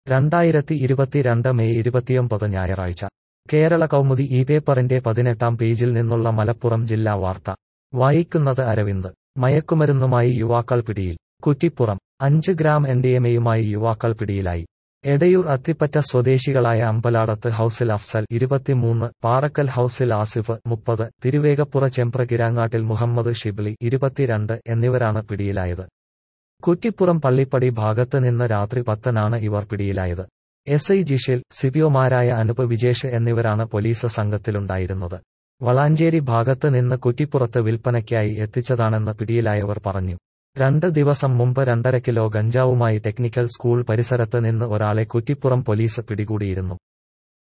രണ്ടായിരത്തി ഇരുപത്തിരണ്ട് മെയ് ഇരുപത്തിയൊമ്പത് ഞായറാഴ്ച കേരള കൗമുദി ഈ പേപ്പറിന്റെ പതിനെട്ടാം പേജിൽ നിന്നുള്ള മലപ്പുറം ജില്ലാ വാർത്ത വായിക്കുന്നത് അരവിന്ദ് മയക്കുമരുന്നുമായി യുവാക്കൾ പിടിയിൽ കുറ്റിപ്പുറം അഞ്ച് ഗ്രാം എൻഡിഎമയുമായി യുവാക്കൾ പിടിയിലായി എടയൂർ അത്തിപ്പറ്റ സ്വദേശികളായ അമ്പലാടത്ത് ഹൌസിൽ അഫ്സൽ ഇരുപത്തിമൂന്ന് പാറക്കൽ ഹൌസിൽ ആസിഫ് മുപ്പത് തിരുവേഗപ്പുറ ചെമ്പ്രകിരാങ്ങാട്ടിൽ മുഹമ്മദ് ഷിബ്ലി ഇരുപത്തിരണ്ട് എന്നിവരാണ് പിടിയിലായത് കുറ്റിപ്പുറം പള്ളിപ്പടി ഭാഗത്ത് നിന്ന് രാത്രി പത്തനാണ് ഇവർ പിടിയിലായത് എസ് ഐ ജിഷിൽ സിബിഒമാരായ അനൂപ് വിജേഷ് എന്നിവരാണ് പോലീസ് സംഘത്തിലുണ്ടായിരുന്നത് വളാഞ്ചേരി ഭാഗത്ത് നിന്ന് കുറ്റിപ്പുറത്ത് വിൽപ്പനയ്ക്കായി എത്തിച്ചതാണെന്ന് പിടിയിലായവർ പറഞ്ഞു രണ്ട് ദിവസം മുമ്പ് രണ്ടര കിലോ ഗഞ്ചാവുമായി ടെക്നിക്കൽ സ്കൂൾ പരിസരത്ത് നിന്ന് ഒരാളെ കുറ്റിപ്പുറം പോലീസ് പിടികൂടിയിരുന്നു